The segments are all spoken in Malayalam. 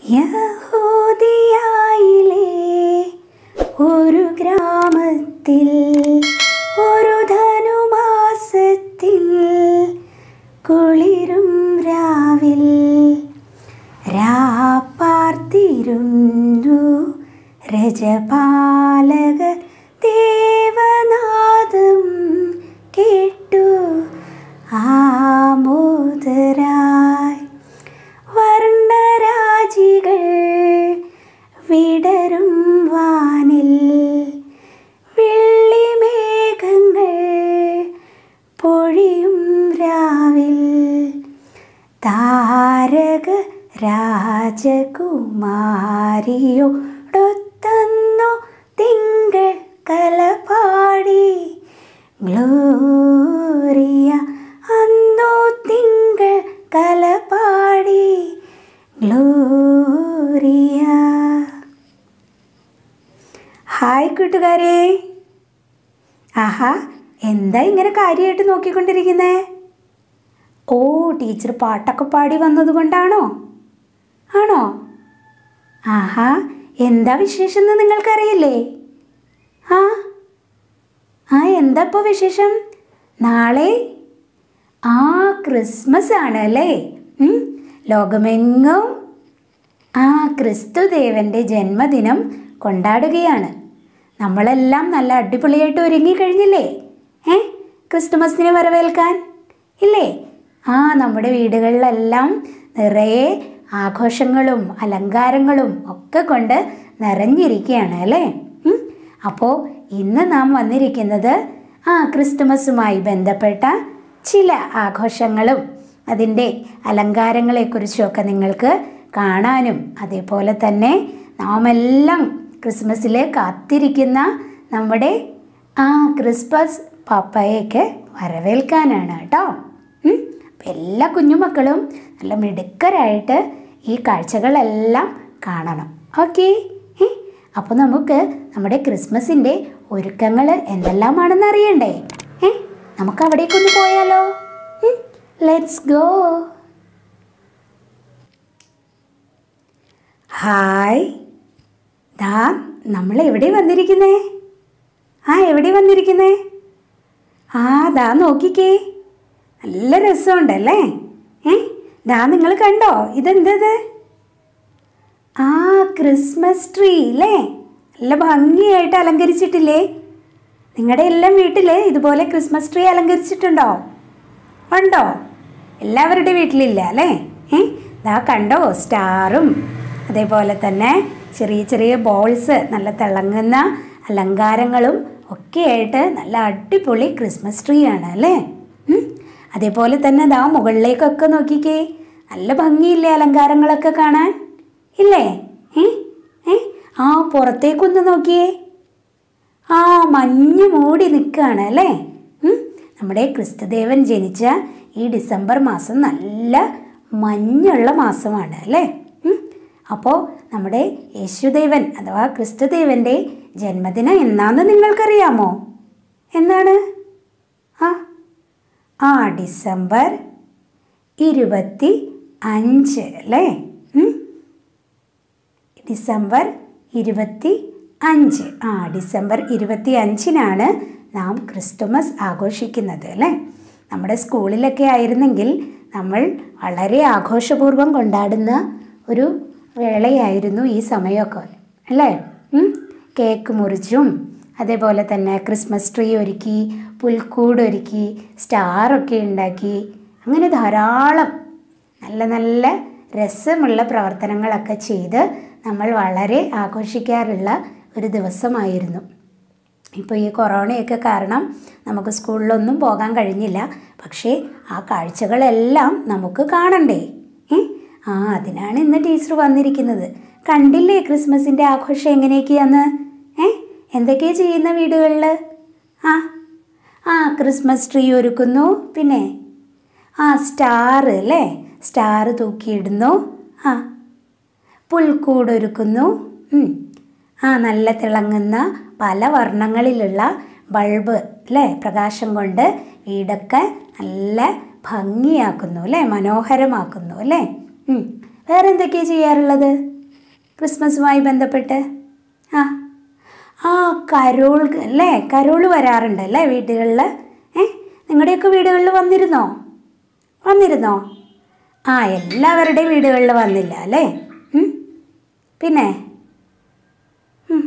യഹൂദിയായിലെ ഒരു ഗ്രാമത്തിൽ ഒരു ധനുമാസത്തിൽ കുളിരും രാവിൽ രാപ്പാർത്തിരുന്നു രജപാലക ദേവനാദം കേട്ടു ആമോദരായി വർണ്ണരാജികൾ വിടരും വാനിൽ വെള്ളിമേഘങ്ങൾ പൊഴിയും രാവിൽ താരക രാജകുമാരിയോടൊത്തന്നു തിങ്കൾ കലപാടി ഗ്ലോറിയ അന്നു തിങ്കൾ കലപാടി ഗ്ലോറിയ ഹായ് കൂട്ടുകാരെ ആഹാ എന്താ ഇങ്ങനെ കാര്യമായിട്ട് നോക്കിക്കൊണ്ടിരിക്കുന്നേ ഓ ടീച്ചർ പാട്ടൊക്കെ പാടി വന്നത് കൊണ്ടാണോ ആണോ ആഹാ എന്താ വിശേഷം എന്ന് നിങ്ങൾക്കറിയില്ലേ ആ ആ എന്താ ഇപ്പോൾ വിശേഷം നാളെ ആ ക്രിസ്മസ് ആണ് അല്ലേ ഉം, ലോകമെങ്ങും ആ ക്രിസ്തുദേവൻ്റെ ജന്മദിനം കൊണ്ടാടുകയാണ് നമ്മളെല്ലാം നല്ല അടിപൊളിയായിട്ട് ഒരുങ്ങി കഴിഞ്ഞില്ലേ ഏ ക്രിസ്തുമസിനെ വരവേൽക്കാൻ ഇല്ലേ ആ നമ്മുടെ വീടുകളിലെല്ലാം നിറയെ ആഘോഷങ്ങളും അലങ്കാരങ്ങളും ഒക്കെ കൊണ്ട് നിറഞ്ഞിരിക്കുകയാണ് അല്ലേ ഉം. അപ്പോൾ ഇന്ന് നാം വന്നിരിക്കുന്നത് ആ ക്രിസ്തുമസുമായി ബന്ധപ്പെട്ട ചില ആഘോഷങ്ങളും അതിൻ്റെ അലങ്കാരങ്ങളെക്കുറിച്ചുമൊക്കെ നിങ്ങൾക്ക് കാണാനും അതേപോലെ തന്നെ നാം എല്ലാം ക്രിസ്മസിൽ കാത്തിരിക്കുന്ന നമ്മുടെ ആ ക്രിസ്മസ് പപ്പയൊക്കെ വരവേൽക്കാനാണ് കേട്ടോ ഉം. അപ്പം എല്ലാ കുഞ്ഞുമക്കളും നല്ല മിടുക്കരായിട്ട് ഈ കാഴ്ചകളെല്ലാം കാണണം ഓക്കെ അപ്പോൾ നമുക്ക് നമ്മുടെ ക്രിസ്മസിൻ്റെ ഒരുക്കങ്ങൾ എന്തെല്ലാമാണെന്ന് അറിയണ്ടേ ഏ നമുക്ക് അവിടേക്കൊന്ന് പോയാലോ ലെറ്റ്സ് ഗോ ഹായ് ദാ നമ്മൾ എവിടെ വന്നിരിക്കുന്നേ ആ എവിടെ വന്നിരിക്കുന്നേ ആ ദാ നോക്കിക്കേ നല്ല രസമുണ്ടല്ലേ ഏ ദാ നിങ്ങൾ കണ്ടോ ഇതെന്തത് ആ ക്രിസ്മസ് ട്രീ അല്ലേ നല്ല ഭംഗിയായിട്ട് അലങ്കരിച്ചിട്ടില്ലേ നിങ്ങളുടെ എല്ലാം വീട്ടിൽ ഇതുപോലെ ക്രിസ്മസ് ട്രീ അലങ്കരിച്ചിട്ടുണ്ടോ ഉണ്ടോ എല്ലാവരുടെ വീട്ടിലില്ല അല്ലേ ഏ ദാ കണ്ടോ സ്റ്റാറും അതേപോലെ തന്നെ ചെറിയ ചെറിയ ബോൾസ് നല്ല തിളങ്ങുന്ന അലങ്കാരങ്ങളും ഒക്കെ ആയിട്ട് നല്ല അടിപൊളി ക്രിസ്മസ് ട്രീ ആണ് അല്ലേ ഉം. അതേപോലെ തന്നെ ദാ മുകളിലേക്കൊക്കെ നോക്കിക്കേ നല്ല ഭംഗിയില്ലേ അലങ്കാരങ്ങളൊക്കെ കാണാൻ ഇല്ലേ ഏ ഏ ആ പുറത്തേക്കൊന്ന് നോക്കിയേ ആ മഞ്ഞ് മൂടി നിൽക്കുകയാണ് അല്ലേ ഉം. നമ്മുടെ ക്രിസ്തുദേവൻ ജനിച്ച ഈ ഡിസംബർ മാസം നല്ല മഞ്ഞുള്ള മാസമാണ് അല്ലേ അപ്പോൾ നമ്മുടെ യേശുദേവൻ അഥവാ ക്രിസ്തുദേവൻ്റെ ജന്മദിനം എന്നാന്ന് നിങ്ങൾക്കറിയാമോ എന്നാണ് ആ ആ ഡിസംബർ ഇരുപത്തി അഞ്ച് അല്ലേ ഉം. ഡിസംബർ ഇരുപത്തി അഞ്ച് ആ ഡിസംബർ ഇരുപത്തി അഞ്ചിനാണ് നാം ക്രിസ്തുമസ് ആഘോഷിക്കുന്നത് അല്ലേ നമ്മുടെ സ്കൂളിലൊക്കെ ആയിരുന്നെങ്കിൽ നമ്മൾ വളരെ ആഘോഷപൂർവ്വം കൊണ്ടാടുന്ന ഒരു വേളയായിരുന്നു ഈ സമയമൊക്കെ അല്ലേ ഉം? കേക്ക് മുറിച്ചും അതേപോലെ തന്നെ ക്രിസ്മസ് ട്രീ ഒരുക്കി പുൽക്കൂട് ഒരുക്കി സ്റ്റാറൊക്കെ ഉണ്ടാക്കി അങ്ങനെ ധാരാളം നല്ല നല്ല രസമുള്ള പ്രവർത്തനങ്ങളൊക്കെ ചെയ്ത് നമ്മൾ വളരെ ആഘോഷിക്കാറുള്ള ഒരു ദിവസമായിരുന്നു ഇപ്പോൾ ഈ കൊറോണയൊക്കെ കാരണം നമുക്ക് സ്കൂളിലൊന്നും പോകാൻ കഴിഞ്ഞില്ല പക്ഷേ ആ കാഴ്ചകളെല്ലാം നമുക്ക് കാണണ്ടേ ഏ ആ അതിനാണ് ഇന്ന് ടീച്ചർ വന്നിരിക്കുന്നത് കണ്ടില്ലേ ക്രിസ്മസിൻ്റെ ആഘോഷം എങ്ങനെയൊക്കെയാന്ന് ഏ എന്തൊക്കെയാണ് ചെയ്യുന്ന വീടുകളിൽ ആ ആ ക്രിസ്മസ് ട്രീ ഒരുക്കുന്നു പിന്നെ ആ സ്റ്റാർ അല്ലേ സ്റ്റാർ തൂക്കിയിടുന്നു ആ പുൽക്കൂട് ഒരുക്കുന്നു ഉം. ആ നല്ല തിളങ്ങുന്ന പല വർണ്ണങ്ങളിലുള്ള ബൾബ് അല്ലേ പ്രകാശം കൊണ്ട് വീടൊക്കെ നല്ല ഭംഗിയാക്കുന്നു അല്ലേ മനോഹരമാക്കുന്നു അല്ലേ ഉം. വേറെ എന്തൊക്കെയാണ് ചെയ്യാറുള്ളത് ക്രിസ്മസുമായി ബന്ധപ്പെട്ട് ആ ആ കരോൾ അല്ലേ കരോൾ വരാറുണ്ട് അല്ലേ വീടുകളിൽ ഏ നിങ്ങളുടെയൊക്കെ വീടുകളിൽ വന്നിരുന്നോ വന്നിരുന്നോ ആ എല്ലാവരുടെയും വീടുകളിൽ വന്നില്ല അല്ലേ ഉം. പിന്നെ ഉം.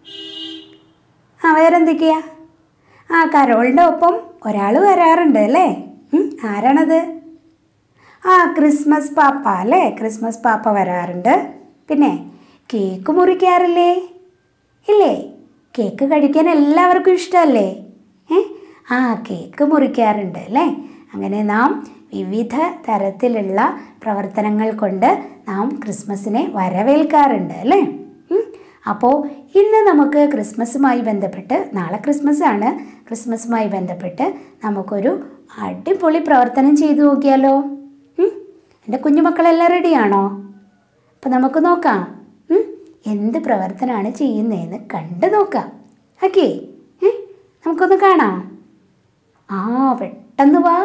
ആ വേറെന്തൊക്കെയാ ആ കരോളിൻ്റെ ഒപ്പം ഒരാൾ വരാറുണ്ട് അല്ലേ ഉം, ആരാണത് ആ ക്രിസ്മസ് പാപ്പ അല്ലേ ക്രിസ്മസ് പാപ്പ വരാറുണ്ട് പിന്നെ കേക്ക് മുറിക്കാറില്ലേ ഇല്ലേ കേക്ക് കഴിക്കാൻ എല്ലാവർക്കും ഇഷ്ടമല്ലേ ഏ ആ കേക്ക് മുറിക്കാറുണ്ട് അല്ലേ അങ്ങനെ നാം വിവിധ തരത്തിലുള്ള പ്രവർത്തനങ്ങൾ കൊണ്ട് നാം ക്രിസ്മസിനെ വരവേൽക്കാറുണ്ട് അല്ലേ ഉം. അപ്പോൾ ഇന്ന് നമുക്ക് ക്രിസ്മസുമായി ബന്ധപ്പെട്ട് നാളെ ക്രിസ്മസ് ആണ് ക്രിസ്മസുമായി ബന്ധപ്പെട്ട് നമുക്കൊരു അടിപൊളി പ്രവർത്തനം ചെയ്തു നോക്കിയാലോ ഉം? എൻ്റെ കുഞ്ഞുമക്കളെല്ലാം റെഡിയാണോ അപ്പം നമുക്ക് നോക്കാം ഉം? എന്ത് പ്രവർത്തനമാണ് ചെയ്യുന്നതെന്ന് കണ്ടു നോക്കാം ഓക്കെ നമുക്കൊന്ന് കാണാം ആ പെട്ടെന്ന് വാ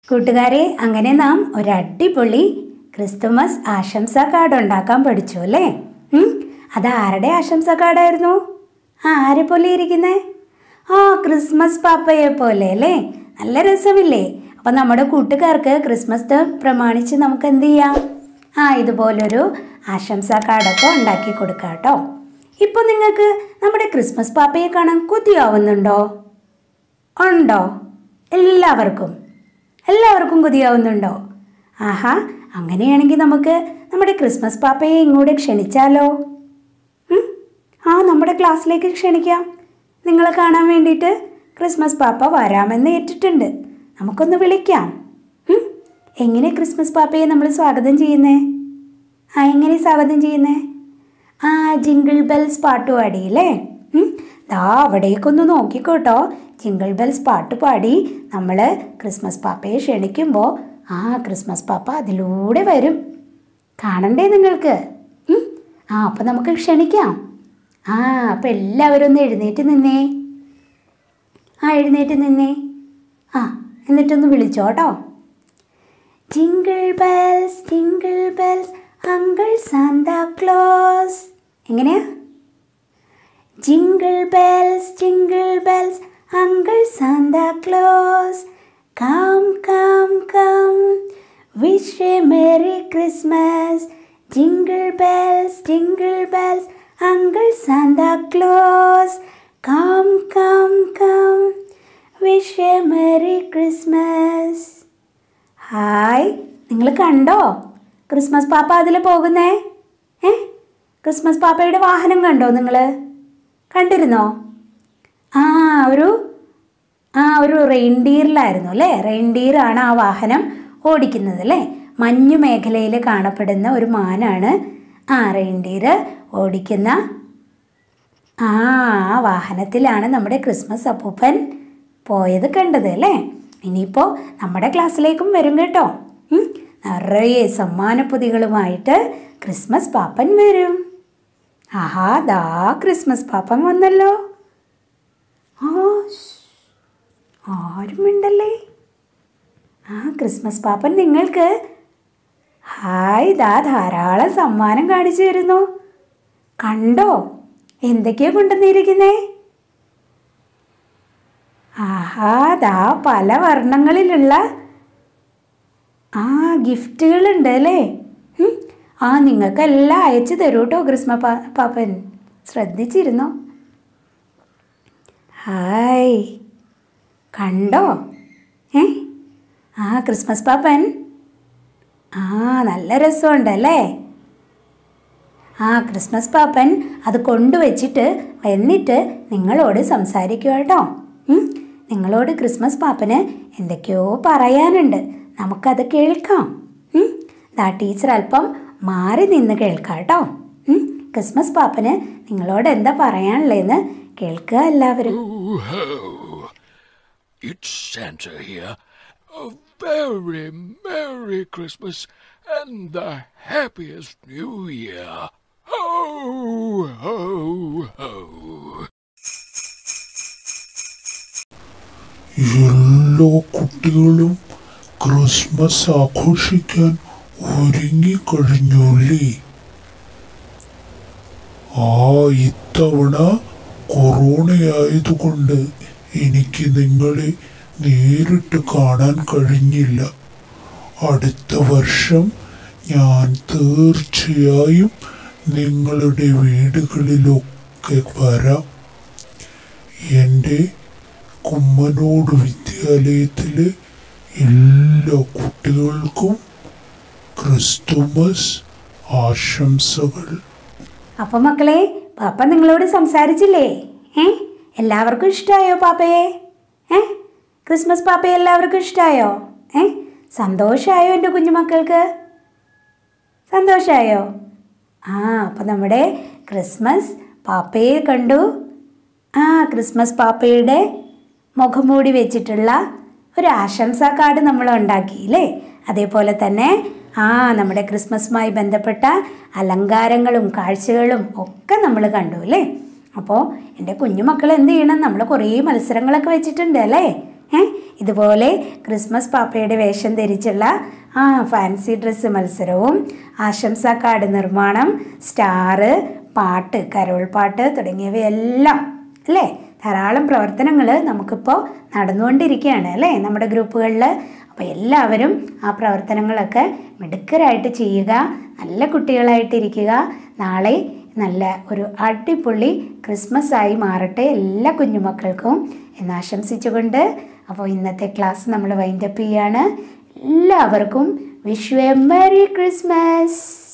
കൂട്ടുകാരെ അങ്ങനെ നാം ഒരു അടിപൊളി ക്രിസ്തുമസ് ആശംസാ കാർഡ് ഉണ്ടാക്കാൻ പഠിച്ചു അല്ലേ ഉം? അത് ആരുടെ ആശംസാ കാർഡായിരുന്നു ആ ആരെ പോലെ ഇരിക്കുന്നേ ആ ക്രിസ്മസ് പാപ്പയെ പോലെ അല്ലേ നല്ല രസമില്ലേ അപ്പം നമ്മുടെ കൂട്ടുകാർക്ക് ക്രിസ്മസ് പ്രമാണിച്ച് നമുക്ക് എന്ത് ചെയ്യാം ആ ഇതുപോലൊരു ആശംസാ കാർഡൊക്കെ ഉണ്ടാക്കി കൊടുക്കാം കേട്ടോ ഇപ്പോൾ നിങ്ങൾക്ക് നമ്മുടെ ക്രിസ്മസ് പാപ്പയെ കാണാൻ കൊതിയാവുന്നുണ്ടോ ഉണ്ടോ എല്ലാവർക്കും എല്ലാവർക്കും കൊതിയാവുന്നുണ്ടോ ആഹാ അങ്ങനെയാണെങ്കിൽ നമുക്ക് നമ്മുടെ ക്രിസ്മസ് പാപ്പയെ ഇങ്ങോട്ട് ക്ഷണിച്ചാലോ ഉം? ആ നമ്മുടെ ക്ലാസ്സിലേക്ക് ക്ഷണിക്കാം നിങ്ങളെ കാണാൻ വേണ്ടിയിട്ട് ക്രിസ്മസ് പാപ്പ വരാമെന്ന് ഏറ്റിട്ടുണ്ട് നമുക്കൊന്ന് വിളിക്കാം ഉം? എങ്ങനെ ക്രിസ്മസ് പാപ്പയെ നമ്മൾ സ്വാഗതം ചെയ്യുന്നേ ആ എങ്ങനെ സ്വാഗതം ചെയ്യുന്നേ ആ ജിങ്കിൾ ബെൽസ് പാട്ട് പാടിയില്ലേ ഉം? ദാ അവിടേക്കൊന്ന് നോക്കിക്കോട്ടോ ജിങ്കിൾ ബെൽസ് പാട്ട് പാടി നമ്മൾ ക്രിസ്മസ് പാപ്പയെ ക്ഷണിക്കുമ്പോൾ ആ ക്രിസ്മസ് പാപ്പ അതിലൂടെ വരും കാണണ്ടേ നിങ്ങൾക്ക് ഉം? ആ അപ്പം നമുക്ക് ക്ഷണിക്കാം ആ അപ്പം എല്ലാവരും ഒന്ന് എഴുന്നേറ്റ് നിന്നേ ആ എഴുന്നേറ്റ് നിന്നേ ആ എന്നിട്ടൊന്ന് വിളിച്ചോട്ടോ jingle bells jingle bells uncle Santa Claus എങ്ങനെയാ jingle bells jingle bells uncle Santa Claus come come come wish a merry Christmas jingle bells jingle bells uncle Santa Claus come come come wish a merry Christmas hi നിങ്ങൾ കണ്ടോ ക്രിസ്മസ് പാപ്പ അതിൽ പോകുന്നേ ഏ ക്രിസ്മസ് പാപ്പയുടെ വാഹനം കണ്ടോ നിങ്ങൾ കണ്ടിരുന്നോ ആ ഒരു ആ ഒരു റെയിൻഡിയറിലായിരുന്നു അല്ലേ റെയിൻഡിയറാണ് ആ വാഹനം ഓടിക്കുന്നത് അല്ലേ മഞ്ഞു മേഖലയിൽ കാണപ്പെടുന്ന ഒരു മാനാണ് ആ റെയിൻഡിയർ ഓടിക്കുന്ന ആ ആ വാഹനത്തിലാണ് നമ്മുടെ ക്രിസ്മസ് അപ്പൂപ്പൻ പോയത് കണ്ടത് അല്ലേ ഇനിയിപ്പോൾ നമ്മുടെ ക്ലാസ്സിലേക്കും വരും കേട്ടോ ഉം. നിറയെ സമ്മാനപ്പൊതികളുമായിട്ട് ക്രിസ്മസ് പാപ്പൻ വരും ആഹാ ദാ ക്രിസ്മസ് പാപ്പൻ വന്നല്ലോ ആ ശ്ശ്. ആരും ഉണ്ടല്ലേ ആ ക്രിസ്മസ് പാപ്പൻ നിങ്ങൾക്ക് ഹായ് ദാ ധാരാളം സമ്മാനം കാണിച്ചു തരുന്നു കണ്ടോ എന്തൊക്കെയാ കൊണ്ടുവന്നിരിക്കുന്നേ ആഹാ ദാ പല വർണ്ണങ്ങളിലുള്ള ആ ഗിഫ്റ്റുകളുണ്ട് അല്ലേ ഉം. ആ നിങ്ങൾക്കെല്ലാം അയച്ചു തരൂ കേട്ടോ ക്രിസ്മ പാ പാപ്പൻ ശ്രദ്ധിച്ചിരുന്നോ ഹായ് കണ്ടോ ഏ ആ ക്രിസ്മസ് പാപ്പൻ ആ നല്ല രസമുണ്ട് അല്ലേ ആ ക്രിസ്മസ് പാപ്പൻ അത് കൊണ്ടുവച്ചിട്ട് എന്നിട്ട് നിങ്ങളോട് സംസാരിക്കുക കേട്ടോ ഉം? നിങ്ങളോട് ക്രിസ്മസ് പാപ്പന് എന്തൊക്കെയോ പറയാനുണ്ട് നമുക്കത് കേൾക്കാം ഉം? ദാ ടീച്ചർ അല്പം മാറി നിന്ന് കേൾക്കാം കേട്ടോ ഉം? ക്രിസ്മസ് പാപ്പന് നിങ്ങളോട് എന്താ പറയാനുള്ളതെന്ന് കേൾക്കുക എല്ലാവരും Oh ho! It's Santa here. A very Merry Christmas and the happiest New Year. Ho, ho, ho. എല്ലാ കുട്ടികളും ക്രിസ്മസ് ആഘോഷിക്കാൻ ഒരുങ്ങിക്കഴിഞ്ഞല്ലേ ആ ഇത്തവണ കൊറോണയായതുകൊണ്ട് എനിക്ക് നിങ്ങളെ നേരിട്ട് കാണാൻ കഴിഞ്ഞില്ല അടുത്ത വർഷം ഞാൻ തീർച്ചയായും നിങ്ങളുടെ വീടുകളിലൊക്കെ വരാം എൻ്റെ കുമ്മനോട് വിദ്യാലയത്തിലെ എല്ലാ കുട്ടികൾക്കും ക്രിസ്തുമസ് ആശംസകൾ അപ്പം മക്കളെ പാപ്പ നിങ്ങളോട് സംസാരിച്ചില്ലേ ഏ എല്ലാവർക്കും ഇഷ്ടമായോ പാപ്പയെ ഏ ക്രിസ്മസ് പാപ്പയെ എല്ലാവർക്കും ഇഷ്ടമായോ ഏ സന്തോഷമായോ എൻ്റെ കുഞ്ഞുമക്കൾക്ക് സന്തോഷമായോ ആ അപ്പം നമ്മുടെ ക്രിസ്മസ് പാപ്പയെ കണ്ടു ആ ക്രിസ്മസ് പാപ്പയുടെ മുഖംമൂടി വെച്ചിട്ടുള്ള ഒരു ആശംസാ കാർഡ് നമ്മൾ ഉണ്ടാക്കിയില്ലേ അതേപോലെ തന്നെ ആ നമ്മുടെ ക്രിസ്മസുമായി ബന്ധപ്പെട്ട അലങ്കാരങ്ങളും കാഴ്ചകളും ഒക്കെ നമ്മൾ കണ്ടു അല്ലേ അപ്പോൾ എൻ്റെ കുഞ്ഞുമക്കൾ എന്ത് ചെയ്യണം നമ്മൾ കുറേ മത്സരങ്ങളൊക്കെ വെച്ചിട്ടുണ്ട് അല്ലേ ഏ ഇതുപോലെ ക്രിസ്മസ് പാപ്പയുടെ വേഷം ധരിച്ചുള്ള ആ ഫാൻസി ഡ്രസ്സ് മത്സരവും ആശംസാ കാർഡ് നിർമ്മാണം സ്റ്റാറ് പാട്ട് കരോൾ പാട്ട് തുടങ്ങിയവയെല്ലാം അല്ലേ ധാരാളം പ്രവർത്തനങ്ങൾ നമുക്കിപ്പോൾ നടന്നുകൊണ്ടിരിക്കുകയാണ് അല്ലേ നമ്മുടെ ഗ്രൂപ്പുകളിൽ അപ്പോൾ എല്ലാവരും ആ പ്രവർത്തനങ്ങളൊക്കെ മിടുക്കരായിട്ട് ചെയ്യുക നല്ല കുട്ടികളായിട്ടിരിക്കുക നാളെ നല്ല ഒരു അടിപൊളി ക്രിസ്മസ് ആയി മാറട്ടെ എല്ലാ കുഞ്ഞുമക്കൾക്കും എന്ന് ആശംസിച്ചുകൊണ്ട് അപ്പോൾ ഇന്നത്തെ ക്ലാസ് നമ്മൾ വൈൻഡപ്പ് ചെയ്യാണ് എല്ലാവർക്കും wish you a merry Christmas